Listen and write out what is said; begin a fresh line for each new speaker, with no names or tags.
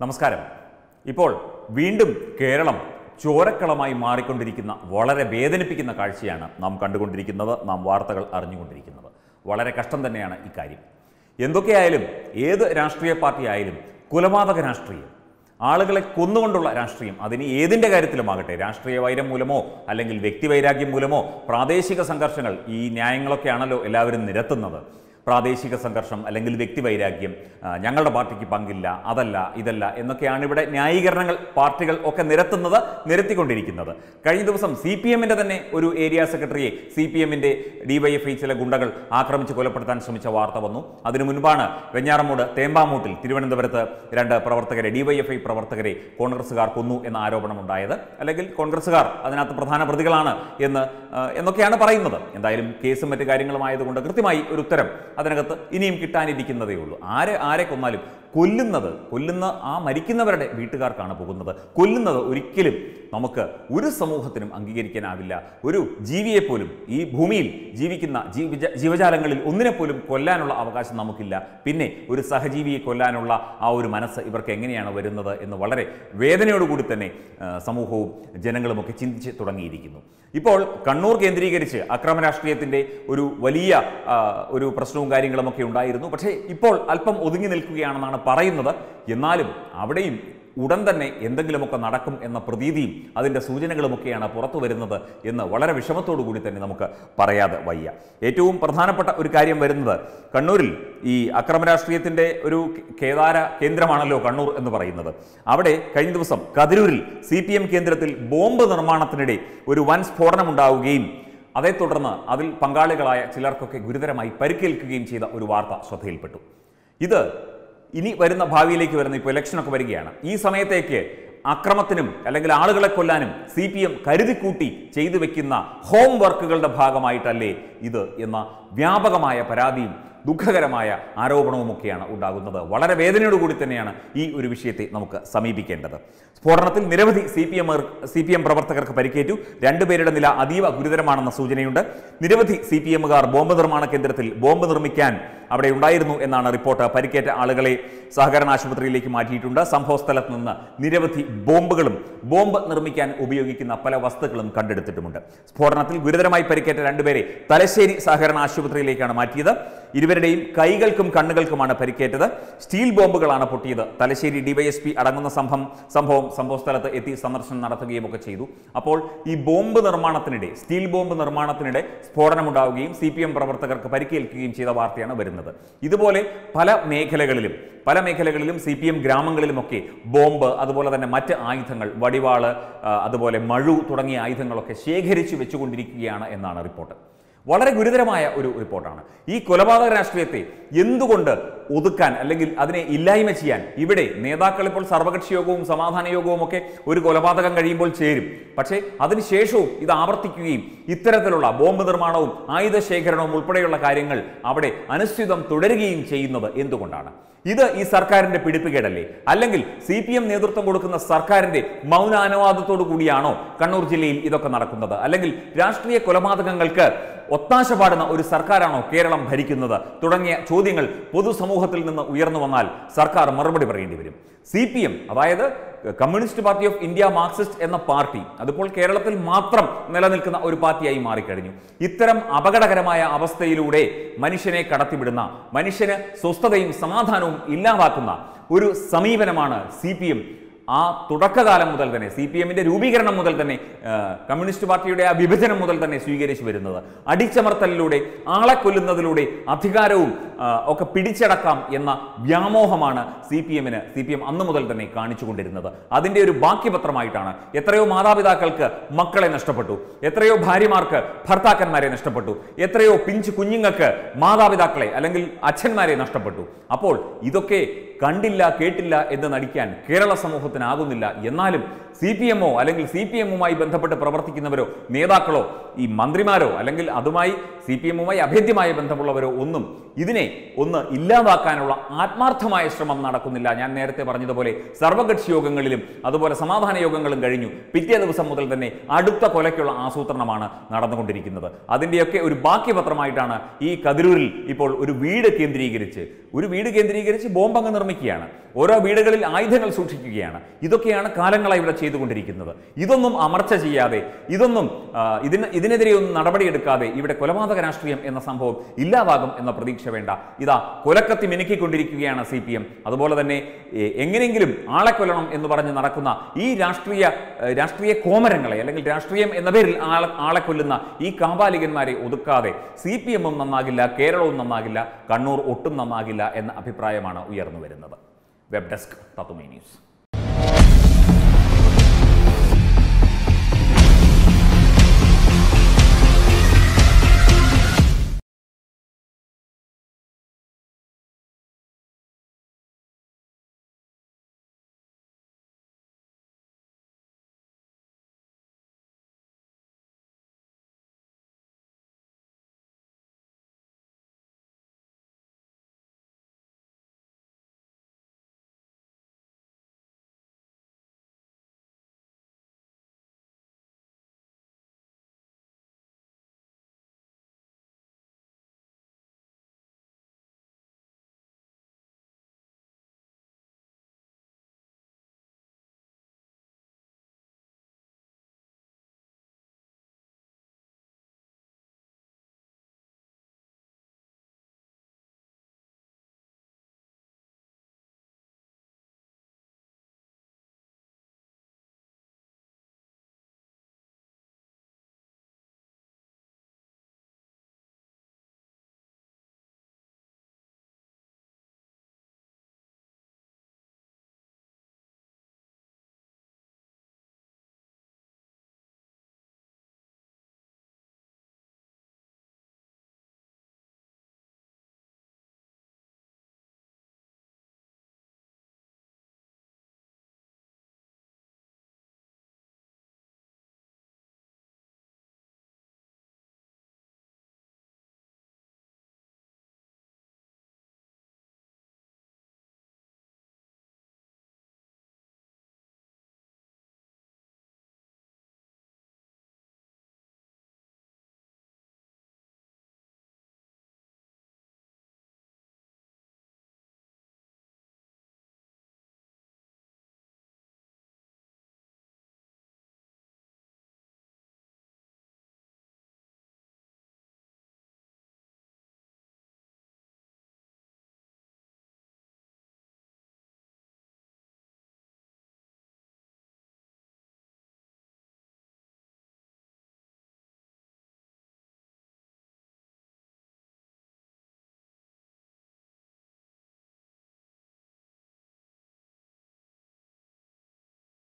നമസ്കാരം ഇപ്പോൾ വീണ്ടും കേരളം ചോരക്കളമായി മാറിക്കൊണ്ടിരിക്കുന്ന വളരെ വേദനിപ്പിക്കുന്ന കാഴ്ചയാണ് നാം കണ്ടുകൊണ്ടിരിക്കുന്നത് നാം വാർത്തകൾ അറിഞ്ഞുകൊണ്ടിരിക്കുന്നത് വളരെ കഷ്ടം തന്നെയാണ് ഇക്കാര്യം എന്തൊക്കെയായാലും ഏത് രാഷ്ട്രീയ പാർട്ടി ആയാലും കുലപാതക രാഷ്ട്രീയം ആളുകളെ കൊന്നുകൊണ്ടുള്ള രാഷ്ട്രീയം അതിന് ഏതിൻ്റെ കാര്യത്തിലുമാകട്ടെ രാഷ്ട്രീയ വൈരം മൂലമോ അല്ലെങ്കിൽ വ്യക്തിവൈരാഗ്യം മൂലമോ പ്രാദേശിക സംഘർഷങ്ങൾ ഈ ന്യായങ്ങളൊക്കെയാണല്ലോ എല്ലാവരും നിരത്തുന്നത് പ്രാദേശിക സംഘർഷം അല്ലെങ്കിൽ വ്യക്തിവൈരാഗ്യം ആ, ഞങ്ങളുടെ പാർട്ടിക്ക് പങ്കില്ല അതല്ല ഇതല്ല എന്നൊക്കെയാണ് ഇവിടെ ന്യായീകരണങ്ങൾ പാർട്ടികൾ ഒക്കെ നിരത്തുന്നത് നിരത്തിക്കൊണ്ടിരിക്കുന്നത് കഴിഞ്ഞ ദിവസം സി പി എമ്മിൻ്റെ തന്നെ ഒരു ഏരിയ സെക്രട്ടറിയെ സി പി എമ്മിൻ്റെ ഡിവൈഎഫ്ഐ ചില ഗുണ്ടകൾ ആക്രമിച്ച് കൊലപ്പെടുത്താൻ ശ്രമിച്ച വാർത്ത വന്നു അതിനു മുൻപാണ് വെഞ്ഞാറമൂട് തേമ്പാമൂട്ടിൽ തിരുവനന്തപുരത്ത് രണ്ട് പ്രവർത്തകരെ ഡിവൈഎഫ്ഐ പ്രവർത്തകരെ കോൺഗ്രസ്സുകാർ കൊന്നു എന്ന ആരോപണം ഉണ്ടായത് അല്ലെങ്കിൽ കോൺഗ്രസ്സുകാർ അതിനകത്ത് പ്രധാന പ്രതികളാണ് എന്ന് ആ, എന്നൊക്കെയാണ് പറയുന്നത് എന്തായാലും കേസും മറ്റു കാര്യങ്ങളുമായതുകൊണ്ട് കൃത്യമായി ഒരു ഉത്തരം അതിനകത്ത് ഇനിയും കിട്ടാനിരിക്കുന്നതേ ഉള്ളൂ ആരെ ആരെ കൊന്നാലും കൊല്ലുന്നത് കൊല്ലുന്ന ആ മരിക്കുന്നവരുടെ വീട്ടുകാർക്കാണ് പോകുന്നത് കൊല്ലുന്നത് ഒരിക്കലും നമുക്ക് ഒരു സമൂഹത്തിനും അംഗീകരിക്കാനാവില്ല ഒരു ജീവിയെപ്പോലും ഈ ഭൂമിയിൽ ജീവിക്കുന്ന ജീവജ ജീവജാലങ്ങളിൽ ഒന്നിനെപ്പോലും കൊല്ലാനുള്ള അവകാശം നമുക്കില്ല പിന്നെ ഒരു സഹജീവിയെ കൊല്ലാനുള്ള ആ ഒരു മനസ്സ് ഇവർക്ക് എങ്ങനെയാണ് വരുന്നത് എന്ന് വളരെ വേദനയോടുകൂടി തന്നെ ആ, സമൂഹവും ജനങ്ങളുമൊക്കെ ചിന്തിച്ച് തുടങ്ങിയിരിക്കുന്നു ഇപ്പോൾ കണ്ണൂർ കേന്ദ്രീകരിച്ച് അക്രമ രാഷ്ട്രീയത്തിൻ്റെ ഒരു വലിയ ആ, ഒരു പ്രശ്നവും കാര്യങ്ങളുമൊക്കെ ഉണ്ടായിരുന്നു പക്ഷേ ഇപ്പോൾ അല്പം ഒതുങ്ങി നിൽക്കുകയാണെന്നാണ് പറയുന്നത് എന്നാലും അവിടെയും ഉടൻ തന്നെ എന്തെങ്കിലുമൊക്കെ നടക്കും എന്ന പ്രതീതിയും അതിൻ്റെ സൂചനകളുമൊക്കെയാണ് പുറത്തു വരുന്നത് എന്ന് വളരെ വിഷമത്തോടു കൂടി തന്നെ നമുക്ക് പറയാതെ വയ്യ ഏറ്റവും പ്രധാനപ്പെട്ട ഒരു കാര്യം വരുന്നത് കണ്ണൂരിൽ ഈ അക്രമ രാഷ്ട്രീയത്തിൻ്റെ ഒരു കേദാര കേന്ദ്രമാണല്ലോ കണ്ണൂർ എന്ന് പറയുന്നത് അവിടെ കഴിഞ്ഞ ദിവസം കതിരൂരിൽ സി പി എം കേന്ദ്രത്തിൽ ബോംബ് നിർമ്മാണത്തിനിടെ ഒരു വൻ സ്ഫോടനമുണ്ടാവുകയും അതേ തുടർന്ന് അതിൽ പങ്കാളികളായ ചിലർക്കൊക്കെ ഗുരുതരമായി പരിക്കേൽക്കുകയും ചെയ്ത ഒരു വാർത്ത ശ്രദ്ധയിൽപ്പെട്ടു ഇത് ഇനി വരുന്ന ഭാവിയിലേക്ക് വരുന്ന ഇപ്പോൾ ഇലക്ഷനൊക്കെ വരികയാണ് ഈ സമയത്തേക്ക് അക്രമത്തിനും അല്ലെങ്കിൽ ആളുകളെ കൊല്ലാനും സി പി എം കരുതിക്കൂട്ടി ചെയ്തു വെക്കുന്ന ഹോം വർക്കുകളുടെ ഭാഗമായിട്ടല്ലേ ഇത് എന്ന വ്യാപകമായ പരാതിയും ദുഃഖകരമായ ആരോപണവുമൊക്കെയാണ് ഉണ്ടാകുന്നത് വളരെ വേദനയോടുകൂടി തന്നെയാണ് ഈ ഒരു വിഷയത്തെ നമുക്ക് സമീപിക്കേണ്ടത് സ്ഫോടനത്തിൽ നിരവധി C P M C P M പ്രവർത്തകർക്ക് പരിക്കേറ്റു രണ്ടുപേരുടെ നില അതീവ ഗുരുതരമാണെന്ന സൂചനയുണ്ട് നിരവധി സി പി എമ്മുകാർ ബോംബ് നിർമ്മാണ കേന്ദ്രത്തിൽ ബോംബ് നിർമ്മിക്കാൻ അവിടെ ഉണ്ടായിരുന്നു എന്നാണ് റിപ്പോർട്ട് പരിക്കേറ്റ ആളുകളെ സഹകരണ ആശുപത്രിയിലേക്ക് മാറ്റിയിട്ടുണ്ട് സംഭവ സ്ഥലത്ത് നിന്ന് നിരവധി ബോംബുകളും ബോംബ് നിർമ്മിക്കാൻ ഉപയോഗിക്കുന്ന പല വസ്തുക്കളും കണ്ടെടുത്തിട്ടുമുണ്ട് സ്ഫോടനത്തിൽ ഗുരുതരമായി പരിക്കേറ്റ രണ്ടുപേരെ തലശ്ശേരി സഹകരണ ആശുപത്രിയിലേക്കാണ് മാറ്റിയത് ഇരുവരുടെയും കൈകൾക്കും കണ്ണുകൾക്കുമാണ് പരിക്കേറ്റത് സ്റ്റീൽ ബോംബുകളാണ് പൊട്ടിയത് തലശ്ശേരി ഡിവൈഎസ്പി അടങ്ങുന്ന സംഭവം സംഭവം സംഭവ സ്ഥലത്ത് എത്തി സന്ദർശനം നടത്തുകയും ഒക്കെ ചെയ്തു അപ്പോൾ ഈ ബോംബ് നിർമ്മാണത്തിനിടെ സ്റ്റീൽ ബോംബ് നിർമ്മാണത്തിനിടെ സ്ഫോടനമുണ്ടാവുകയും സി പി എം പ്രവർത്തകർക്ക് പരിക്കേൽക്കുകയും ചെയ്ത വാർത്തയാണ് വരുന്നത് ഇതുപോലെ പല മേഖലകളിലും പല മേഖലകളിലും സി പി എം ഗ്രാമങ്ങളിലുമൊക്കെ ബോംബ് അതുപോലെ തന്നെ മറ്റ് ആയുധങ്ങൾ വടിവാള് ആ, അതുപോലെ മഴു തുടങ്ങിയ ആയുധങ്ങളൊക്കെ ശേഖരിച്ചു വെച്ചുകൊണ്ടിരിക്കുകയാണ് എന്നാണ് റിപ്പോർട്ട് വളരെ ഗുരുതരമായ ഒരു റിപ്പോർട്ടാണ് ഈ കൊലപാതക രാഷ്ട്രീയത്തെ എന്തുകൊണ്ട് ഒതുക്കാൻ അല്ലെങ്കിൽ അതിനെ ഇല്ലായ്മ ചെയ്യാൻ ഇവിടെ നേതാക്കൾ ഇപ്പോൾ സർവകക്ഷി യോഗവും സമാധാന യോഗവും ഒക്കെ ഒരു കൊലപാതകം കഴിയുമ്പോൾ ചേരും പക്ഷേ അതിനുശേഷവും ഇത് ആവർത്തിക്കുകയും ഇത്തരത്തിലുള്ള ബോംബ് നിർമ്മാണവും ആയുധ ശേഖരണവും ഉൾപ്പെടെയുള്ള കാര്യങ്ങൾ അവിടെ അനുസ്യൂതം തുടരുകയും ചെയ്യുന്നത് എന്തുകൊണ്ടാണ് ഇത് ഈ സർക്കാരിന്റെ പിടിപ്പുകേടല്ലേ അല്ലെങ്കിൽ സി പി എം നേതൃത്വം കൊടുക്കുന്ന സർക്കാരിന്റെ മൗനാനുവാദത്തോടു കൂടിയാണോ കണ്ണൂർ ജില്ലയിൽ ഇതൊക്കെ നടക്കുന്നത് അല്ലെങ്കിൽ രാഷ്ട്രീയ കൊലപാതകങ്ങൾക്ക് ഒത്താശ പാടുന്ന ഒരു സർക്കാരാണോ കേരളം ഭരിക്കുന്നത് തുടങ്ങിയ ചോദ്യങ്ങൾ പൊതുസമൂഹത്തിൽ നിന്ന് ഉയർന്നു വന്നാൽ സർക്കാർ മറുപടി പറയേണ്ടി വരും സി പി എം അതായത് communist party of India Marxist എന്ന പാർട്ടി അതിപ്പോൾ കേരളത്തിൽ മാത്രം നിലനിൽക്കുന്ന ഒരു പാർട്ടിയായി മാറിക്കഴിഞ്ഞു ഇത്തരം അപകടകരമായ അവസ്ഥയിലൂടെ മനുഷ്യനെ കടത്തിവിടുന്ന മനുഷ്യന് സ്വസ്ഥതയും സമാധാനവും ഇല്ലാതാക്കുന്ന ഒരു സമീപനമാണ് സി പി എം ആ തുടക്കകാലം മുതൽ തന്നെ സി പി എമ്മിന്റെ രൂപീകരണം മുതൽ തന്നെ ആ, കമ്മ്യൂണിസ്റ്റ് പാർട്ടിയുടെ ആ വിഭജനം മുതൽ തന്നെ സ്വീകരിച്ചു വരുന്നത് അടിച്ചമർത്തലിലൂടെ ആളെ കൊല്ലുന്നതിലൂടെ അധികാരവും ആ, ഒക്കെ പിടിച്ചടക്കാം എന്ന വ്യാമോഹമാണ് സി പി എമ്മിന് സി പി എം അന്നു മുതൽ തന്നെ കാണിച്ചുകൊണ്ടിരുന്നത് അതിന്റെ ഒരു ബാക്കിപത്രമായിട്ടാണ് എത്രയോ മാതാപിതാക്കൾക്ക് മക്കളെ നഷ്ടപ്പെട്ടു എത്രയോ ഭാര്യമാർക്ക് ഭർത്താക്കന്മാരെ നഷ്ടപ്പെട്ടു എത്രയോ പിഞ്ചു കുഞ്ഞുങ്ങൾക്ക് മാതാപിതാക്കളെ അല്ലെങ്കിൽ അച്ഛന്മാരെ നഷ്ടപ്പെട്ടു അപ്പോൾ ഇതൊക്കെ കണ്ടില്ല കേട്ടില്ല എന്ന് നടിക്കാൻ കേരള സമൂഹത്തിനാകുന്നില്ല എന്നാലും സി പി എമ്മോ അല്ലെങ്കിൽ സി പി എമ്മുമായി ബന്ധപ്പെട്ട് പ്രവർത്തിക്കുന്നവരോ നേതാക്കളോ ഈ മന്ത്രിമാരോ അല്ലെങ്കിൽ അതുമായി സി പി എമ്മുമായി അഭേദ്യമായ ബന്ധമുള്ളവരോ ഒന്നും ഇതിനെ ഒന്ന് ഇല്ലാതാക്കാനുള്ള ആത്മാർത്ഥമായ ശ്രമം നടക്കുന്നില്ല ഞാൻ നേരത്തെ പറഞ്ഞതുപോലെ സർവകക്ഷി യോഗങ്ങളിലും അതുപോലെ സമാധാന യോഗങ്ങളും കഴിഞ്ഞു പിറ്റേ ദിവസം മുതൽ തന്നെ അടുത്ത കൊലയ്ക്കുള്ള ആസൂത്രണമാണ് നടന്നുകൊണ്ടിരിക്കുന്നത് അതിൻ്റെയൊക്കെ ഒരു ബാക്കിപത്രമായിട്ടാണ് ഈ കതിരൂരിൽ ഇപ്പോൾ ഒരു വീട് കേന്ദ്രീകരിച്ച് ഒരു വീട് കേന്ദ്രീകരിച്ച് ബോംബങ്ങ് നിർമ്മിക്കുകയാണ് ഓരോ വീടുകളിൽ ആയുധങ്ങൾ സൂക്ഷിക്കുകയാണ് ഇതൊക്കെയാണ് കാലങ്ങളായി ഇവിടെ ചെയ്തുകൊണ്ടിരിക്കുന്നത് ഇതൊന്നും അമർച്ച ചെയ്യാതെ ഇതൊന്നും ആ, ഇതിന് ഇതിനെതിരെ ഒന്നും നടപടിയെടുക്കാതെ ഇവിടെ കൊലപാതക രാഷ്ട്രീയം എന്ന സംഭവം ഇല്ലാതാകും എന്ന പ്രതീക്ഷ വേണ്ട ഇതാ കൊലക്കത്തി മിനുക്കിക്കൊണ്ടിരിക്കുകയാണ് സി പി എം അതുപോലെ തന്നെ എ, എങ്ങനെയെങ്കിലും ആളെ കൊല്ലണം എന്ന് പറഞ്ഞ് നടക്കുന്ന ഈ രാഷ്ട്രീയ ഏ, രാഷ്ട്രീയ കോമരങ്ങളെ അല്ലെങ്കിൽ രാഷ്ട്രീയം എന്ന പേരിൽ ആളെ ആളെ കൊല്ലുന്ന ഈ കാപാലികന്മാരെ ഒതുക്കാതെ സി പി എമ്മും നന്നാകില്ല കേരളവും നന്നാകില്ല കണ്ണൂർ ഒട്ടും നന്നാകില്ല എന്ന അഭിപ്രായമാണ് ഉയർന്നു വരുന്നത് വെബ് ഡെസ്ക് തത്തുമൈ ന്യൂസ്